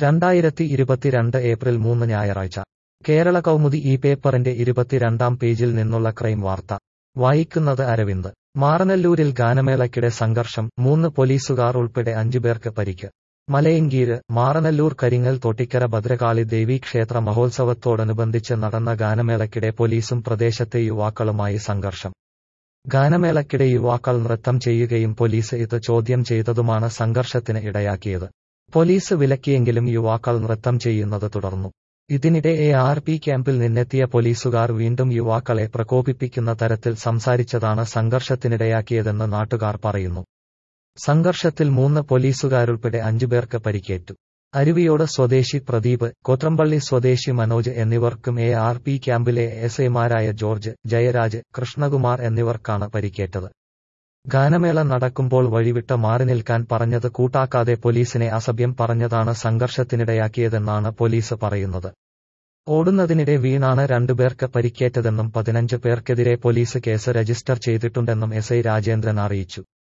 രണ്ടായിരത്തി ഇരുപത്തിരണ്ട് ഏപ്രിൽ മൂന്ന് ഞായറാഴ്ച കേരള കൗമുദി ഈ പേപ്പറിന്റെ ഇരുപത്തിരണ്ടാം പേജിൽ നിന്നുള്ള ക്രൈം വാർത്ത വായിക്കുന്നത് അരവിന്ദ് മാറനല്ലൂരിൽ ഗാനമേളയ്ക്കിടെ സംഘർഷം മൂന്ന് പോലീസുകാർ ഉൾപ്പെടെ അഞ്ചുപേർക്ക് പരിക്ക് മലയങ്കീര് മാറനല്ലൂർ കരിങ്ങൽ തോട്ടിക്കര ഭദ്രകാളി ദേവീ ക്ഷേത്ര മഹോത്സവത്തോടനുബന്ധിച്ച് നടന്ന ഗാനമേളയ്ക്കിടെ പോലീസും പ്രദേശത്തെ യുവാക്കളുമായി സംഘർഷം ഗാനമേളയ്ക്കിടെ യുവാക്കൾ നൃത്തം ചെയ്യുകയും പോലീസ് ഇത് ചോദ്യം ചെയ്തതുമാണ് സംഘർഷത്തിന് ഇടയാക്കിയത് പോലീസ് വിലക്കിയെങ്കിലും യുവാക്കൾ നൃത്തം ചെയ്യുന്നത് തുടർന്നു ഇതിനിടെ എ ആർ പി ക്യാമ്പിൽ നിന്നെത്തിയ പോലീസുകാർ വീണ്ടും യുവാക്കളെ പ്രകോപിപ്പിക്കുന്ന തരത്തിൽ സംസാരിച്ചതാണ് സംഘർഷത്തിനിടയാക്കിയതെന്ന് നാട്ടുകാർ പറയുന്നു സംഘർഷത്തിൽ മൂന്ന് പോലീസുകാരുൾപ്പെടെ അഞ്ചുപേർക്ക് പരിക്കേറ്റു അരുവിയോട് സ്വദേശി പ്രദീപ് കോത്രമ്പള്ളി സ്വദേശി മനോജ് എന്നിവർക്കും എ ആർ പി ക്യാമ്പിലെ എസ് ഐമാരായ ജോർജ് ജയരാജ് കൃഷ്ണകുമാർ എന്നിവർക്കാണ് പരിക്കേറ്റത് ഗാനമേള നടക്കുമ്പോൾ വഴിവിട്ട് മാറി നിൽക്കാൻ പറഞ്ഞത് കൂട്ടാക്കാതെ പോലീസിനെ അസഭ്യം പറഞ്ഞതാണ് സംഘർഷത്തിനിടയാക്കിയതെന്നാണ് പോലീസ് പറയുന്നത് ഓടുന്നതിനിടെ വീണാണ് രണ്ടുപേർക്ക് പരിക്കേറ്റതെന്നും പതിനഞ്ച് പേർക്കെതിരെ പോലീസ് കേസ് രജിസ്റ്റർ ചെയ്തിട്ടുണ്ടെന്നും എസ് ഐ രാജേന്ദ്രൻ അറിയിച്ചു